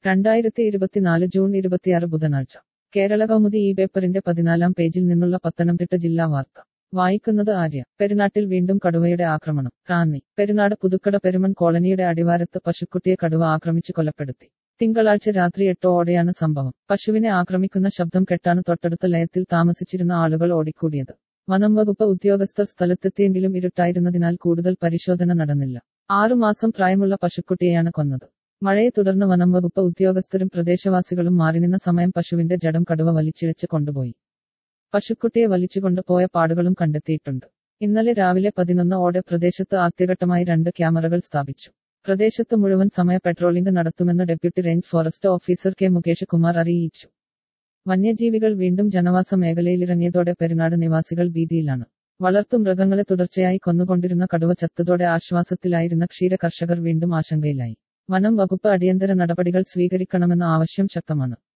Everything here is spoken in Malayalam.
രണ്ടായിരത്തി ഇരുപത്തിനാല് ജൂൺ ഇരുപത്തിയാറ് ബുധനാഴ്ച കേരള കൗമുദി ഈ പേപ്പറിന്റെ പതിനാലാം പേജിൽ നിന്നുള്ള പത്തനംതിട്ട ജില്ലാ വാർത്ത വായിക്കുന്നത് ആര്യ പെരുനാട്ടിൽ വീണ്ടും കടുവയുടെ ആക്രമണം റാന്നി പെരുനാട് പുതുക്കട പെരുമൺ കോളനിയുടെ അടിവാരത്ത് പശുക്കുട്ടിയെ കടുവ ആക്രമിച്ചു കൊലപ്പെടുത്തി തിങ്കളാഴ്ച രാത്രി എട്ടോടെയാണ് സംഭവം പശുവിനെ ആക്രമിക്കുന്ന ശബ്ദം കേട്ടാണ് തൊട്ടടുത്ത ലയത്തിൽ താമസിച്ചിരുന്ന ആളുകൾ ഓടിക്കൂടിയത് വനം വകുപ്പ് ഉദ്യോഗസ്ഥർ സ്ഥലത്തെത്തിയെങ്കിലും ഇരുട്ടായിരുന്നതിനാൽ കൂടുതൽ പരിശോധന നടന്നില്ല ആറുമാസം പ്രായമുള്ള പശുക്കുട്ടിയെയാണ് കൊന്നത് മഴയെ തുടർന്ന് വനം വകുപ്പ് ഉദ്യോഗസ്ഥരും പ്രദേശവാസികളും മാറിനിന്ന സമയം പശുവിന്റെ ജഡം കടുവ വലിച്ചിഴച്ച് കൊണ്ടുപോയി പശുക്കുട്ടിയെ വലിച്ചുകൊണ്ട് പോയ പാടുകളും കണ്ടെത്തിയിട്ടുണ്ട് ഇന്നലെ രാവിലെ പതിനൊന്ന് ഓടെ പ്രദേശത്ത് ആദ്യഘട്ടമായി രണ്ട് ക്യാമറകൾ സ്ഥാപിച്ചു പ്രദേശത്ത് മുഴുവൻ സമയ പെട്രോളിംഗ് നടത്തുമെന്ന് deputy range forest officer K Mukesh Kumar അറിയിച്ചു വന്യജീവികൾ വീണ്ടും ജനവാസ മേഖലയിലിറങ്ങിയതോടെ പെരുനാട് നിവാസികൾ ഭീതിയിലാണ് വളർത്തു മൃഗങ്ങളെ തുടർച്ചയായി കൊന്നുകൊണ്ടിരുന്ന കടുവ ചത്തതോടെ ആശ്വാസത്തിലായിരുന്ന ക്ഷീര കർഷകർ വീണ്ടും ആശങ്കയിലായി വനം വകുപ്പ് അടിയന്തര നടപടികൾ സ്വീകരിക്കണമെന്ന ആവശ്യം ശക്തമാണ്